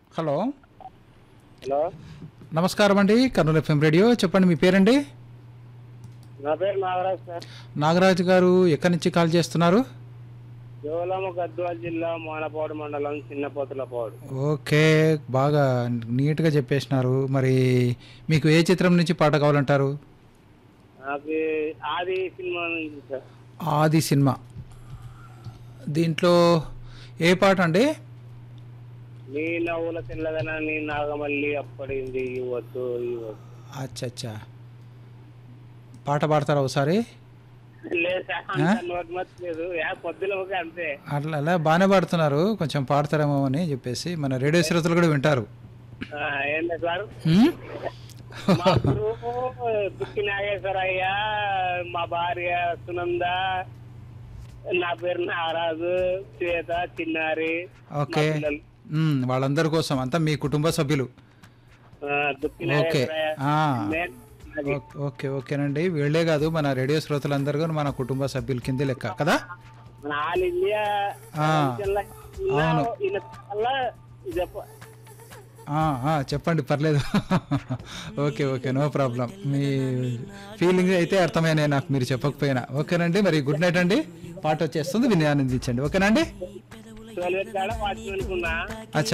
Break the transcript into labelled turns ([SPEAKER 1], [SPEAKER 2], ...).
[SPEAKER 1] Hello
[SPEAKER 2] hello
[SPEAKER 1] నమస్కారం అండి Kurnool FM radio చెప్పండి మీ పేరండి
[SPEAKER 2] నా పేరు నాగరాజ్ సార్
[SPEAKER 1] నాగరాజు గారు ఎక్కడి నుంచి కాల్ చేస్తున్నారు
[SPEAKER 2] జోలమ్మ గద్వాల్ జిల్లా మానపాడు మండలం చిన్నపోతులపాడు
[SPEAKER 1] ఓకే బాగా నీట్గా చెప్పేసినారు మరి మీకు ఏ చిత్రం నుంచి పాట కావాలంటారు
[SPEAKER 2] నాకు ఆది సినిమా నుంచి సార్
[SPEAKER 1] ఆది సినిమా దీంట్లో ఏ పాట అండి
[SPEAKER 2] నీ నవ్వుల తెల్లదన నీ నాగమల్లి అప్పడింది ఇవ్వచ్చు ఇవ్వచ్చు
[SPEAKER 1] అచ్చా అచ్చా పాట పాడతారా ఒకసారి
[SPEAKER 2] లేదు సార్ అంత నోటి మతి లేదు యా పొద్దుల ఒక అంతే
[SPEAKER 1] అట్లా అలా బాగానే పాడుతున్నారు కొంచెం పాడతారేమో అని చెప్పేసి మన రేడియో శ్రోతలు కూడా వింటారు
[SPEAKER 2] ఆ, ఏంటి సార్
[SPEAKER 1] హ్మ్?
[SPEAKER 2] మా గురువు దుక్కి నాగేశ్వరయ్య మా భార్య సునంద నా పేరు నాగరాజు శ్వేత చిన్నారి మా
[SPEAKER 1] ఓకే
[SPEAKER 2] పిల్లలు
[SPEAKER 1] మ్మ్, వాళ్ళందరి కోసం అంతా మీ కుటుంబ సభ్యులు
[SPEAKER 2] ఆ, దుక్కి
[SPEAKER 1] ఓకే
[SPEAKER 2] నాగేశ్వరయ్య
[SPEAKER 1] ఆ,
[SPEAKER 2] నేను అది.
[SPEAKER 1] ఓ- ఓకే ఓకేనండి వీళ్ళే కాదు మన రేడియో శ్రోతలందరూ కూడా మన కుటుంబ సభ్యుల కిందే లెక్క కదా
[SPEAKER 2] మన ఆల్ ఇండియా
[SPEAKER 1] ఆ,
[SPEAKER 2] జిల్లా
[SPEAKER 1] అవును.
[SPEAKER 2] ఈయన వల్ల చెప్ప
[SPEAKER 1] ఆ, ఆ, చెప్పండి పర్లేదు ఓకే ఓకే నో ప్రాబ్లం మీ ఫీలింగ్ అయితే అర్థమైనాయి నాకు మీరు చెప్పకపోయినా ఓకేనండి మరి గుడ్ నైట్ అండి పాట వచ్చేస్తుంది విని ఆనందించండి ఓకేనండి
[SPEAKER 2] టోల్గేట్ కాడ వాచ్మెన్ కున్నా
[SPEAKER 1] అచ్చా